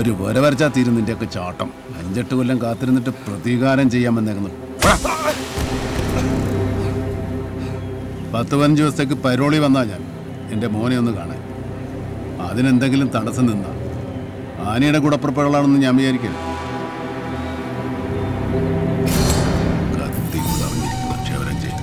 ഒരു വര വരച്ചാ തീരും നിന്റെയൊക്കെ ചാട്ടം അഞ്ചെട്ട് കൊല്ലം കാത്തിരുന്നിട്ട് പ്രതികാരം ചെയ്യാൻ വന്നേക്കുന്നു പോടാ. പത്ത് പതിനഞ്ച് ദിവസത്തേക്ക് പരോളി വന്നാ ഞാൻ എൻ്റെ മോനെ ഒന്ന് കാണാൻ അതിനെന്തെങ്കിലും തടസ്സം നിന്നാ ആനയുടെ കൂടപ്പുറപ്പുകളാണെന്ന് ഞാൻ വിചാരിക്കില്ല കത്തി കറങ്ങിയിരിക്കുന്ന ക്ഷവരം ചെയ്യും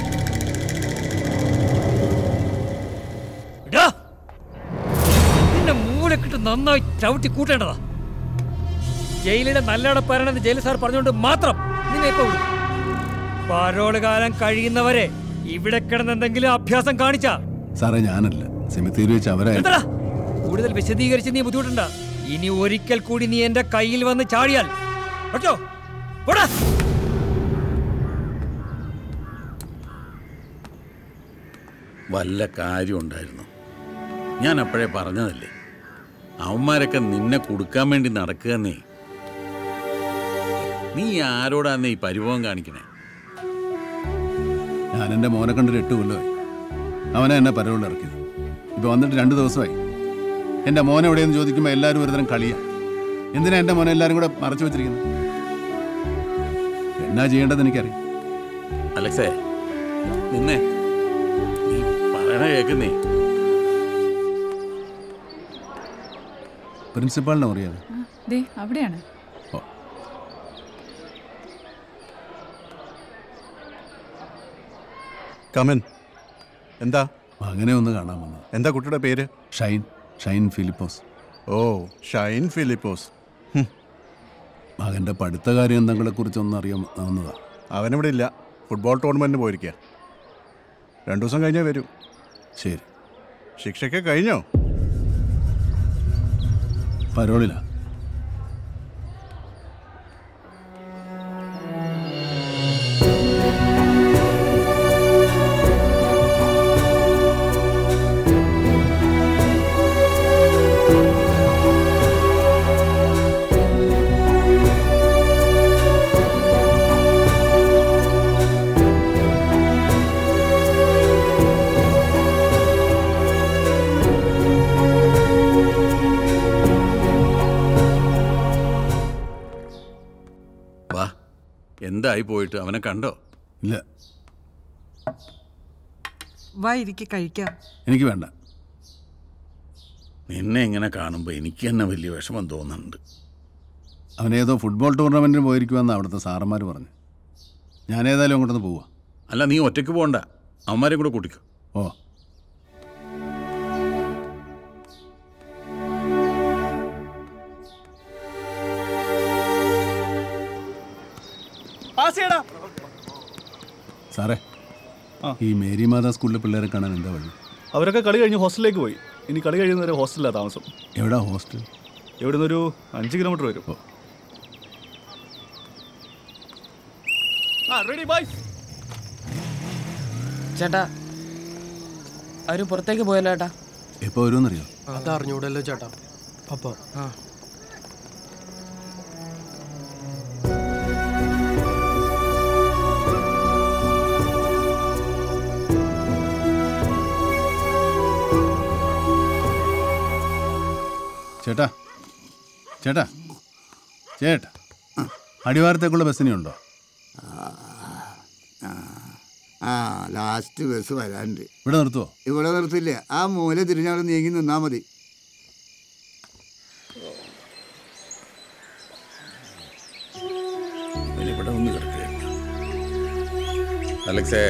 എടാ! നിന്നെ മൂലക്കിട്ട് നന്നായി ചവിട്ടി കൂട്ടേണ്ടതാ ജയിലിലെ നല്ലടപ്പാരണെന്ന് ജയിൽ സാർ പറഞ്ഞുകൊണ്ട് മാത്രം നിന്നെ ഇപ്പൊ വിടും പരോള് കാലം കഴിയുന്നവരെ ഇവിടെ കിടന്ന് എന്തെങ്കിലും അഭ്യാസം കാണിച്ചാ സാറേ ഞാനല്ല സെമിത്തേരി വെച്ച് അവരെ നിർത്തടാ. കൂടുതൽ വിശദീകരിച്ച് നീ ബുദ്ധിമുട്ടണ്ട ഇനി ഒരിക്കൽ കൂടി നീ എന്റെ കയ്യിൽ വന്ന് ചാടിയാൽ പറ്റോ പോടാ വല്ല കാര്യം ഉണ്ടായിരുന്നു ഞാൻ അപ്പോഴേ പറഞ്ഞതല്ലേ അവന്മാരൊക്കെ നിന്നെ കൊടുക്കാൻ വേണ്ടി നടക്കുക നീ നീ ആരോടാന്നേ ഈ പരിഭവം കാണിക്കണേ ഞാൻ എൻ്റെ മോനെ കണ്ടിട്ട് എട്ട് കൊല്ലമായി അവനെ എന്നെ പരവുള്ള ഇറക്കിയത് ഇപ്പൊ വന്നിട്ട് രണ്ട് ദിവസമായി എൻ്റെ മോനെ എവിടെയെന്ന് ചോദിക്കുമ്പോൾ എല്ലാവരും ഒരുതരം കളിയാ എന്തിനാ എൻ്റെ മോനെ എല്ലാവരും കൂടെ മറച്ചു വെച്ചിരിക്കുന്നത് എന്നാ ചെയ്യേണ്ടത് എനിക്കറിയാം അലക്സേ നിന്നെ നീ പറയണ കേക്കുന്നേ പ്രിൻസിപ്പാളിനെ അറിയാതെ ദേ അവിടെയാണ് കമൻ എന്താ മകനെ ഒന്ന് കാണാൻ വന്നത് എന്താ കുട്ടിയുടെ പേര് ഷൈൻ ഷൈൻ ഫിലിപ്പോസ് ഓ ഷൈൻ ഫിലിപ്പോസ് ഹും, മകൻ്റെ പഠിത്ത കാര്യം എന്തെങ്കിലുമെക്കുറിച്ച് ഒന്ന് അറിയാൻ വന്നതാ അവനിവിടെ ഇല്ല ഫുട്ബോൾ ടൂർണമെൻറ്റിന് പോയിരിക്കുക രണ്ടു ദിവസം കഴിഞ്ഞേ വരൂ ശരി ശിക്ഷയ്ക്ക് കഴിഞ്ഞോ പരോളിലാ വാ എന്തായി പോയിട്ട് അവനെ കണ്ടോ ഇല്ല വാ ഇരിക്കി കഴിക്കാം എനിക്ക് വേണ്ട നിന്നെ ഇങ്ങനെ കാണുമ്പോൾ എനിക്ക് തന്നെ വലിയ വിഷമം തോന്നുന്നുണ്ട് അവനേതോ ഫുട്ബോൾ ടൂർണമെൻറ്റിന് പോയിരിക്കുമെന്ന് അവിടുത്തെ സാറന്മാർ പറഞ്ഞു ഞാനേതായാലും അങ്ങോട്ടൊന്ന് പോവാ അല്ല നീ ഒറ്റയ്ക്ക് പോകണ്ട അവന്മാരെയും കൂടെ കൂട്ടിക്കോ ഓ സാറേ ഈ മേരി മാതാ സ്കൂളിലെ പിള്ളേരെ കാണാൻ എന്താ വഴി അവരൊക്കെ കളി കഴിഞ്ഞ് ഹോസ്റ്റലിലേക്ക് പോയി ഇനി കളി കഴിയുന്നവരെ ഹോസ്റ്റലിലാണ് താമസം എവിടാ ഹോസ്റ്റൽ ഇവിടെ നിന്നൊരു അഞ്ച് കിലോമീറ്റർ വരും റെഡി ബോയ്സ് ചേട്ടാ അവര് പുറത്തേക്ക് പോയല്ലോ ചേട്ടാ എപ്പോൾ വരുമെന്നറിയോ അതറിഞ്ഞൂടല്ലോ ചേട്ടാ അപ്പൊ ആ ചേട്ടാ ചേട്ടാ ചേട്ടാ അടിവാരത്തേക്കുള്ള ബസ്സിനി ഉണ്ടോ ആ ലാസ്റ്റ് ബസ് വരാനുണ്ട് ഇവിടെ നിർത്തുവോ ഇവിടെ നിർത്തില്ല ആ മൂല തിരിഞ്ഞവിടെ നീങ്ങി നിന്നാ മതി ഇവിടെ ഒന്ന് കിടക്കുക അലക്സേ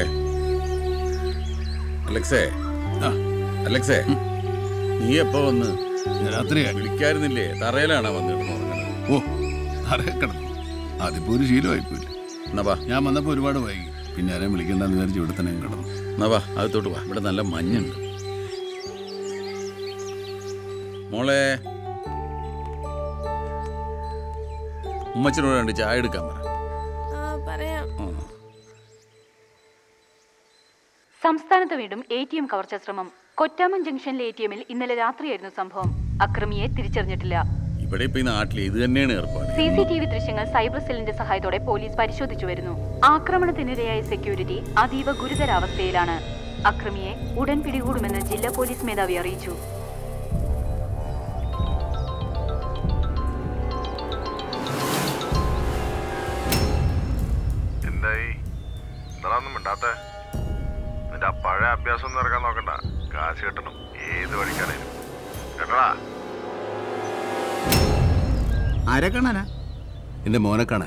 അലക്സേ അലക്സേ നീ എപ്പോ വന്ന് രാത്രിയായി വിളിക്കായിരുന്നില്ലേ തറയിലാണോ വന്നിരുന്നു ഓ അറിയക്കണം അതിപ്പോ ഒരു ശീലമായിപ്പോയില്ല എന്നാ വാ ഞാൻ വന്നപ്പോ ഒരുപാട് വൈകി പിന്നെ ആരെയും വിളിക്കണ്ടെന്ന് വിചാരിച്ച് ഇവിടെ തന്നെ അങ്ങ് കിടന്നു എന്നാ വാ അകത്തോട്ട് വാ ഇവിടെ നല്ല മഞ്ഞുണ്ട് മോളെ ഉമ്മച്ചനോട് രണ്ട് ചായ എടുക്കാൻ പറ പറയാം സംസ്ഥാനത്ത് വീണ്ടും എ ടി എം കവർച്ച ശ്രമം കൊറ്റാമൻ ജംഗ്ഷനിലെ എ ടി എമ്മിൽ ഇന്നലെ രാത്രിയായിരുന്നു സംഭവം അക്രമിയെ തിരിച്ചറിഞ്ഞിട്ടില്ല ഇവിടെ ഇപ്പൊ ഈ നാട്ടിൽ ഇത് തന്നെയാണ് ഏർപ്പാട് സി സി ടി വി ദൃശ്യങ്ങൾ സൈബർ സെല്ലിന്റെ സഹായത്തോടെ പോലീസ് പരിശോധിച്ചു വരുന്നു ആക്രമണത്തിനിരയായ സെക്യൂരിറ്റി അതീവ ഗുരുതരാവസ്ഥയിലാണ് അക്രമിയെ ഉടൻ പിടികൂടുമെന്ന് ജില്ലാ പോലീസ് മേധാവി അറിയിച്ചു മിണ്ടാത്തെ നിന്റെ ആ പഴയ അഭ്യാസം ഒന്നും ഇറക്കാൻ നോക്കണ്ട കാശ് കിട്ടണം ഏത് വഴിക്കാണേലും കേട്ടടാ ആരെ കാണാനാ എന്റെ മോനെ കാണാൻ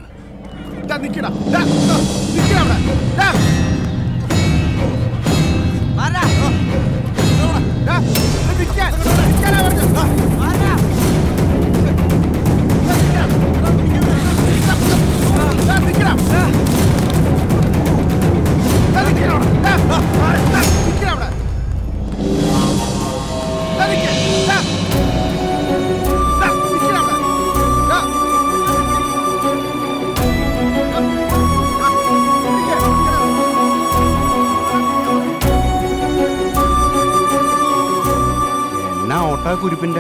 എന്നാ ഓട്ടാ കുരിപ്പിന്റെ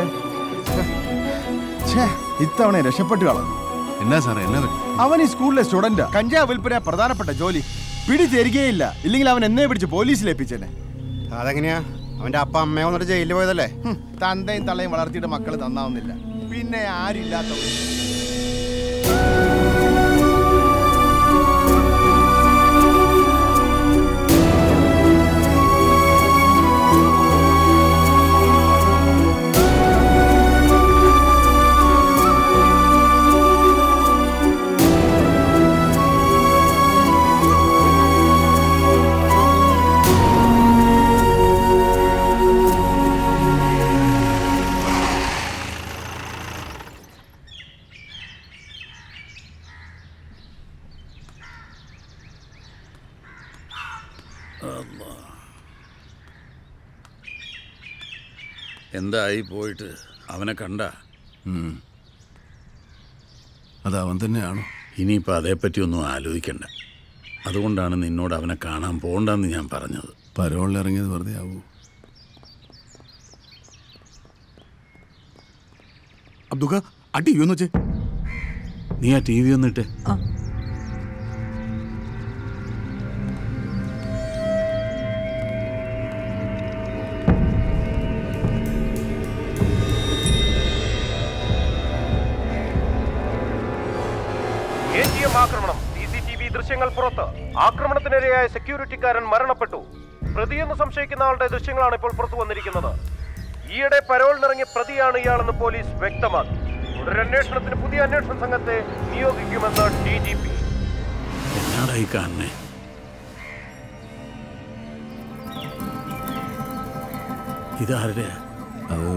ഇത്തവണ രക്ഷപ്പെട്ടു കളഞ്ഞു എന്നാ സാറേ എന്നാ പറ്റി അവൻ ഈ സ്കൂളിലെ സ്റ്റുഡന്റാ കഞ്ചാവ് വിൽപ്പന പ്രധാനപ്പെട്ട ജോലി പിടി തരികയില്ല ഇല്ലെങ്കിൽ അവൻ എന്നെ പിടിച്ച് പോലീസിൽ ഏൽപ്പിച്ചേനെ അതെങ്ങനെയാ അവന്റെ അപ്പ അമ്മയെ വന്നിട്ട് ജയിലിൽ പോയതല്ലേ ഹും, തന്തയും തള്ളയും വളർത്തിയിട്ട് മക്കൾ തന്നാവുന്നില്ല പിന്നെ ആരില്ലാത്തവർ എന്തായി പോയിട്ട് അവനെ കണ്ട ഉം. അത് അവൻ തന്നെയാണോ ഇനിയിപ്പോൾ അതേപ്പറ്റി ഒന്നും ആലോചിക്കണ്ട അതുകൊണ്ടാണ് നിന്നോട് അവനെ കാണാൻ പോണ്ടെന്ന് ഞാൻ പറഞ്ഞത് പരോളിൽ ഇറങ്ങിയത് വെറുതെ ആവൂ അബ്ദുക്ക ആ ടി വി ഒന്ന് വെച്ചേ നീ ആ ടി വി ഒന്നിട്ടെ എ ടി എം ആക്രമണം സി സി ടി വി ദൃശ്യങ്ങൾ പുറത്ത് ആക്രമണത്തിനിരയായ സെക്യൂരിറ്റിക്കാരൻ മരണപ്പെട്ടു പ്രതിയെന്ന് സംശയിക്കുന്ന ആളുടെ ദൃശ്യങ്ങളാണ് ഇപ്പോൾ പുറത്തു വന്നിരിക്കുന്നത് ഈയിടെ പരോളിനിറങ്ങിയ പ്രതിയാണ് ഇയാളെന്ന് പോലീസ് വ്യക്തമാക്കി തുടരന്വേഷണത്തിന് പുതിയ അന്വേഷണ സംഘത്തെ നിയോഗിക്കുമെന്ന് ഡി ജി പി എന്നാടായി കാണണേ ഇതാരുടെ അത്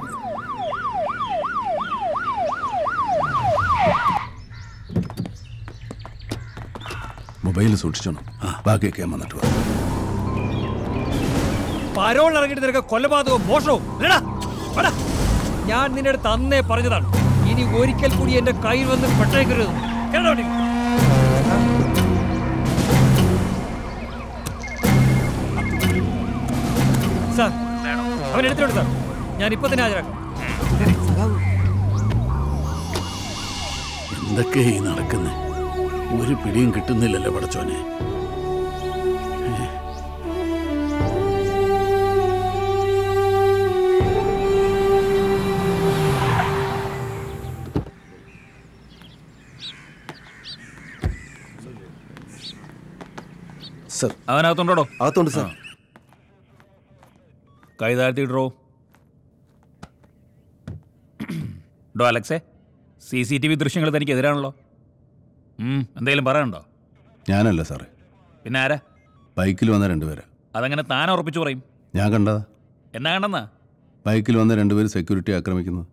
മൊബൈൽ സൂക്ഷിച്ചോണം ബാക്കിയൊക്കെ ഞാൻ വന്നിട്ട് വാ പരോളിൽ ഇറങ്ങിയിട്ട് നിനക്ക് കൊലപാതകവും മോഷണവും ഇല്ലടാ, വാടാ. ഞാൻ നിന്റെ അടുത്ത് അന്നേ പറഞ്ഞതാണ് ഇനി ഒരിക്കൽ കൂടി എന്റെ കയ്യിൽ വന്ന് പെട്ടേക്കരുത് കേട്ടോ വണ്ടി. സാർ അവൻ എടുത്തോട്ട് സാർ ഞാൻ ഇപ്പൊ തന്നെ ഹാജരാക്കാം എന്തൊക്കെ ഈ നടക്കുന്നേ ഒരു പിടിയും കിട്ടുന്നില്ലല്ലോ പടച്ചോനെ സർ അവനകത്തുണ്ടോ അകത്തുണ്ട് സർ കൈ താഴ്ത്തിയിട്ടോ ഡോ അലക്സേ സി സി ടി വി ദൃശ്യങ്ങൾ തനിക്ക് എതിരാണല്ലോ ഉം, എന്തേലും പറയാനുണ്ടോ ഞാനല്ല സാറേ പിന്നെ ആരാ ബൈക്കിൽ വന്ന രണ്ടുപേരാ അതങ്ങനെ താൻ ഉറപ്പിച്ചു പറയും ഞാൻ കണ്ടതാ എന്നാ കണ്ടെന്നാ ബൈക്കിൽ വന്ന രണ്ടുപേര് സെക്യൂരിറ്റി ആക്രമിക്കുന്നത്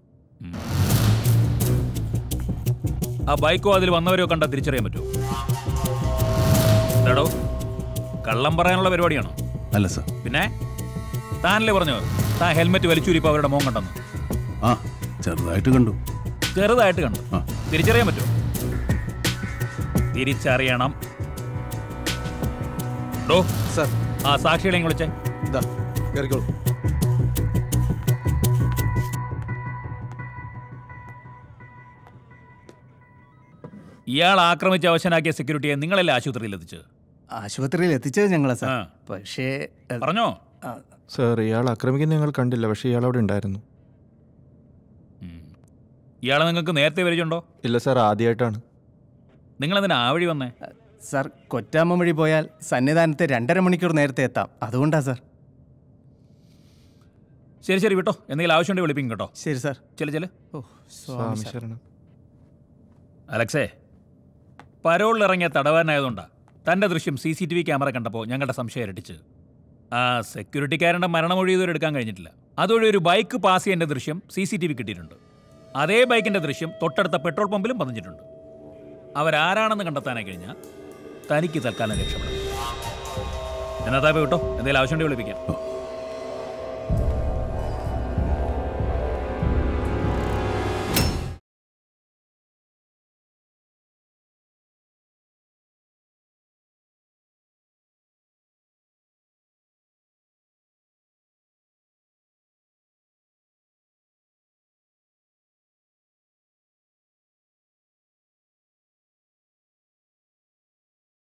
ആ ബൈക്കോ അതിൽ വന്നവരോ കണ്ടാൽ തിരിച്ചറിയാൻ പറ്റുമോ എന്താടോ കള്ളം പറയാനുള്ള പരിപാടിയാണോ അല്ല സാർ പിന്നെ താനല്ലേ പറഞ്ഞു താൻ ഹെൽമെറ്റ് വലിച്ചൂരിപ്പോൾ അവരുടെ മോൻ കണ്ടെന്ന് ആ ചെറുതായിട്ട് കണ്ടു ചെറുതായിട്ട് കണ്ടു ആ. തിരിച്ചറിയാൻ പറ്റുമോ തിരിച്ചറിയണം ഡോ സർ ആ സാക്ഷികളെ ഇങ്ങ് വിളിച്ചേ ഇതാ കയറിക്കോളൂ ഇയാൾ ആക്രമിച്ച് അവശനാക്കിയ സെക്യൂരിറ്റിയെ നിങ്ങളല്ലേ ആശുപത്രിയിൽ എത്തിച്ചത് ആശുപത്രിയിൽ എത്തിച്ചത് ഞങ്ങളാ സാർ ആ. പക്ഷേ എ, പറഞ്ഞോ ആ, സാർ ഇയാൾ ആക്രമിക്കുന്ന ഞങ്ങൾ കണ്ടില്ല പക്ഷേ ഇയാൾ അവിടെ ഉണ്ടായിരുന്നു ഇയാളെ നിങ്ങൾക്ക് നേരത്തെ പരിചയമുണ്ടോ ഇല്ല സാർ ആദ്യമായിട്ടാണ് നിങ്ങൾ എന്തിനാ ആ വഴി വന്നേ സാർ കൊറ്റാമ്മ വഴി പോയാൽ സന്നിധാനത്ത് രണ്ടര മണിക്കൂർ നേരത്തെ എത്താം അതുകൊണ്ടാ സാർ ശരി ശരി വിട്ടോ എന്തെങ്കിലും ആവശ്യമുണ്ടെങ്കിൽ വിളിപ്പിക്കും കേട്ടോ ശരി സാർ ചെല് ചെല് ഓ സ്വാമി ശരണം അലക്സേ പരോളിൽ ഇറങ്ങിയ തടവാനായതുകൊണ്ടാ തൻ്റെ ദൃശ്യം C C T V camera കണ്ടപ്പോൾ ഞങ്ങളുടെ സംശയം ഇരട്ടിച്ച് ആ സെക്യൂരിറ്റിക്കാരൻ്റെ മരണമൊഴി ഇതുവരെ എടുക്കാൻ കഴിഞ്ഞിട്ടില്ല അതുവഴി ഒരു ബൈക്ക് പാസ് ചെയ്യേണ്ട ദൃശ്യം സി സി ടി വി കിട്ടിയിട്ടുണ്ട് അതേ ബൈക്കിൻ്റെ ദൃശ്യം തൊട്ടടുത്ത പെട്രോൾ പമ്പിലും പതിഞ്ഞിട്ടുണ്ട് അവരാരാണെന്ന് കണ്ടെത്താനായി കഴിഞ്ഞാൽ തനിക്ക് തൽക്കാലം രക്ഷപ്പെടാം എന്നാ താപ കേട്ടോ എന്തെങ്കിലും ആവശ്യമുണ്ടെങ്കിൽ വിളിപ്പിക്കാം